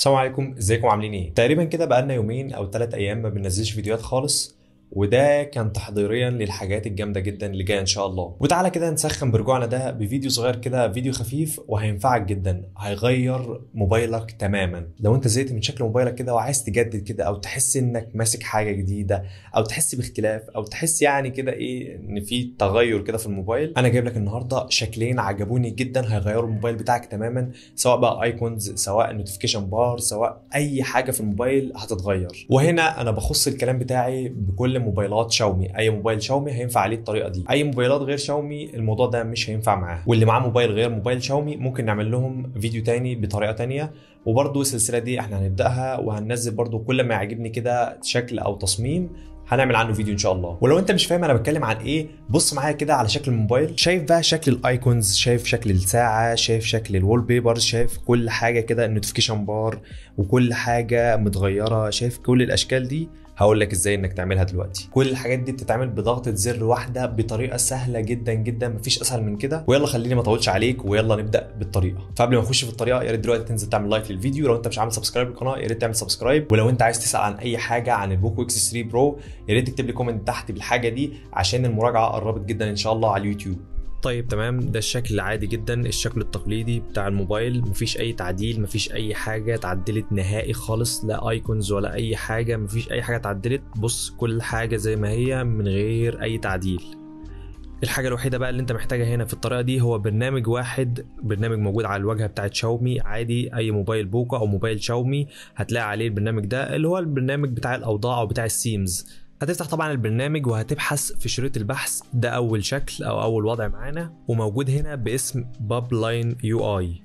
السلام عليكم ازيكم عاملين ايه تقريبا كده بقالنا يومين او ثلاث ايام ما بننزلش فيديوهات خالص وده كان تحضيريا للحاجات الجامده جدا اللي جايه ان شاء الله وتعالى كده نسخن برجوعنا ده بفيديو صغير كده فيديو خفيف وهينفعك جدا هيغير موبايلك تماما لو انت زهقت من شكل موبايلك كده وعايز تجدد كده او تحس انك ماسك حاجه جديده او تحس باختلاف او تحس يعني كده ايه ان في تغير كده في الموبايل انا جايب لك النهارده شكلين عجبوني جدا هيغيروا الموبايل بتاعك تماما سواء بقى ايكونز سواء نوتيفيكيشن بار سواء اي حاجه في الموبايل هتتغير وهنا انا بخص الكلام بتاعي بكل موبايلات شاومي اي موبايل شاومي هينفع عليه الطريقه دي اي موبايلات غير شاومي الموضوع ده مش هينفع معاه واللي معاه موبايل غير موبايل شاومي ممكن نعمل لهم فيديو تاني بطريقه تانية وبرضو السلسله دي احنا هنبداها وهننزل برضو كل ما يعجبني كده شكل او تصميم هنعمل عنه فيديو ان شاء الله ولو انت مش فاهم انا بتكلم عن ايه بص معايا كده على شكل الموبايل شايف بقى شكل الايكونز شايف شكل الساعه شايف شكل الوول بيبر شايف كل حاجه كده النوتيفيكيشن بار وكل حاجه متغيره شايف كل الاشكال دي هقول لك ازاي انك تعملها دلوقتي كل الحاجات دي بتتعمل بضغطه زر واحده بطريقه سهله جدا جدا مفيش اسهل من كده ويلا خليني ما اطولش عليك ويلا نبدا بالطريقه فقبل ما نخش في الطريقه يا ريت دلوقتي تنزل تعمل لايك للفيديو لو انت مش عامل سبسكرايب للقناه يا ريت تعمل سبسكرايب ولو انت عايز تسال عن اي حاجه عن البوكو اكس 3 برو يا ريت تكتب لي كومنت تحت بالحاجه دي عشان المراجعه قربت جدا ان شاء الله على اليوتيوب طيب تمام ده الشكل العادي جدا الشكل التقليدي بتاع الموبايل مفيش اي تعديل مفيش اي حاجه اتعدلت نهائي خالص لا ايكونز ولا اي حاجه مفيش اي حاجه اتعدلت بص كل حاجه زي ما هي من غير اي تعديل الحاجه الوحيده بقى اللي انت محتاجها هنا في الطريقه دي هو برنامج واحد برنامج موجود على الواجهه بتاعت شاومي عادي اي موبايل بوكو او موبايل شاومي هتلاقي عليه البرنامج ده اللي هو البرنامج بتاع الاوضاع او بتاع السيمز هتفتح طبعا البرنامج وهتبحث في شريط البحث ده اول شكل او اول وضع معانا وموجود هنا باسم باب لاين يو اي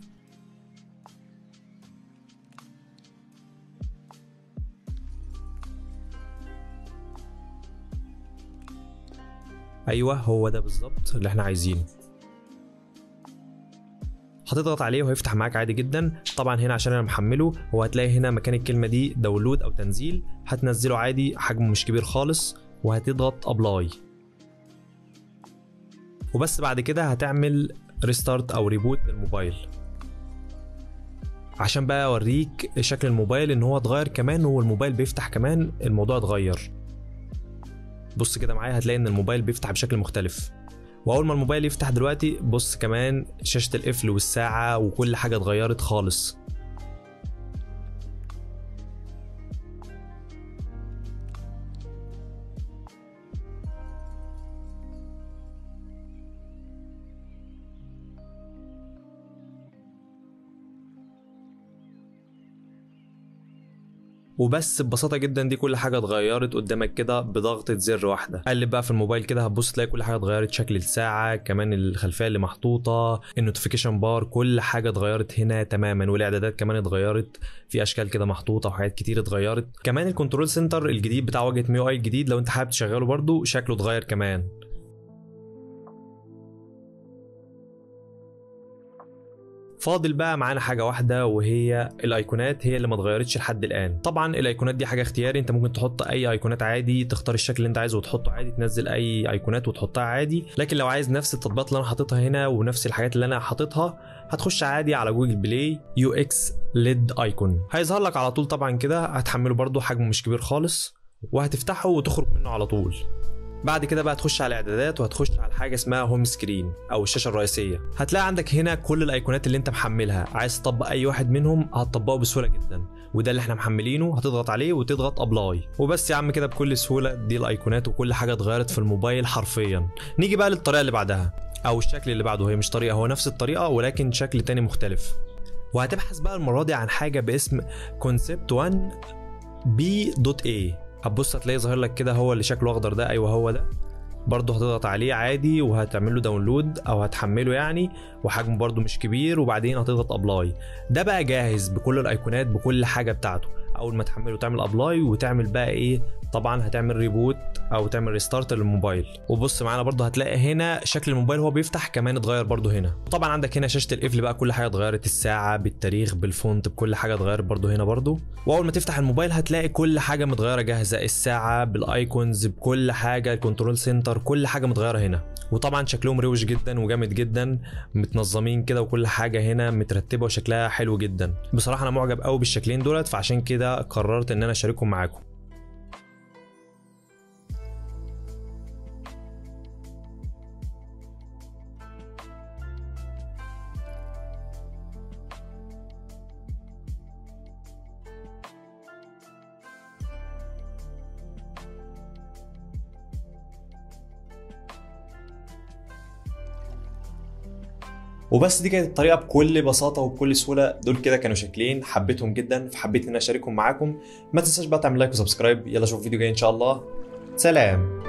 ايوه هو ده بالظبط اللي احنا عايزينه هتضغط عليه وهيفتح معاك عادي جدا طبعا هنا عشان انا محمله هو هتلاقي هنا مكان الكلمه دي داونلود او تنزيل هتنزله عادي حجمه مش كبير خالص وهتضغط ابلاي وبس بعد كده هتعمل ريستارت او ريبوت للموبايل عشان بقى اوريك شكل الموبايل ان هو اتغير كمان هو الموبايل بيفتح كمان الموضوع اتغير بص كده معايا هتلاقي ان الموبايل بيفتح بشكل مختلف واول ما الموبايل يفتح دلوقتي بص كمان شاشه القفل والساعه وكل حاجه اتغيرت خالص وبس ببساطه جدا دي كل حاجه اتغيرت قدامك كده بضغطه زر واحده قلب بقى في الموبايل كده هتبص تلاقي كل حاجه اتغيرت شكل الساعه كمان الخلفيه اللي محطوطه النوتيفيكيشن بار كل حاجه اتغيرت هنا تماما والاعدادات كمان اتغيرت في اشكال كده محطوطه وحاجات كتير اتغيرت كمان الكنترول سنتر الجديد بتاع واجهه ميو اي الجديد لو انت حابب تشغله برده شكله اتغير كمان فاضل بقى معانا حاجه واحده وهي الايقونات هي اللي ما اتغيرتش لحد الان طبعا الايقونات دي حاجه اختياري انت ممكن تحط اي ايقونات عادي تختار الشكل اللي انت عايزه وتحطه عادي تنزل اي ايقونات وتحطها عادي لكن لو عايز نفس التطبيقات اللي انا حاططها هنا ونفس الحاجات اللي انا حاططها هتخش عادي على جوجل بلاي يو اكس ليد ايكون هيظهر لك على طول طبعا كده هتحمله برده حجمه مش كبير خالص وهتفتحه وتخرج منه على طول بعد كده بقى تخش على الاعدادات وهتخش على حاجه اسمها هوم سكرين او الشاشه الرئيسيه هتلاقي عندك هنا كل الايقونات اللي انت محملها عايز تطبق اي واحد منهم هتطبقه بسهوله جدا وده اللي احنا محملينه هتضغط عليه وتضغط ابلاي وبس يا عم كده بكل سهوله دي الايقونات وكل حاجه اتغيرت في الموبايل حرفيا نيجي بقى للطريقه اللي بعدها او الشكل اللي بعده هي مش طريقه هو نفس الطريقه ولكن شكل تاني مختلف وهتبحث بقى المره دي عن حاجه باسم كونسبت 1 بي دوت اي هتبص هتلاقي ظاهر لك كده هو اللي شكله اخضر ده ايوه هو ده برضه هتضغط عليه عادي وهتعمل له داونلود او هتحمله يعني وحجمه برضه مش كبير وبعدين هتضغط ابلاي ده بقى جاهز بكل الايقونات بكل حاجه بتاعته اول ما تحمله تعمل ابلاي وتعمل بقى ايه طبعا هتعمل ريبوت او تعمل ريستارت للموبايل وبص معانا برضو هتلاقي هنا شكل الموبايل هو بيفتح كمان اتغير برضو هنا طبعا عندك هنا شاشه القفل بقى كل حاجه اتغيرت الساعه بالتاريخ بالفونت بكل حاجه اتغيرت برضو هنا برضو واول ما تفتح الموبايل هتلاقي كل حاجه متغيره جاهزه الساعه بالايكونز بكل حاجه الكنترول سنتر كل حاجه متغيره هنا وطبعا شكلهم روش جدا وجامد جدا متنظمين كده وكل حاجه هنا مترتبه وشكلها حلو جدا بصراحه انا معجب قوي بالشكلين دولت فعشان كده قررت ان انا اشاركهم معاكم وبس دي كانت الطريقه بكل بساطه وبكل سهوله دول كده كانوا شكلين حبيتهم جدا فحبيت ان انا اشاركهم معاكم ما تنساش بقى تعمل لايك وسبسكرايب يلا اشوف فيديو جاي ان شاء الله سلام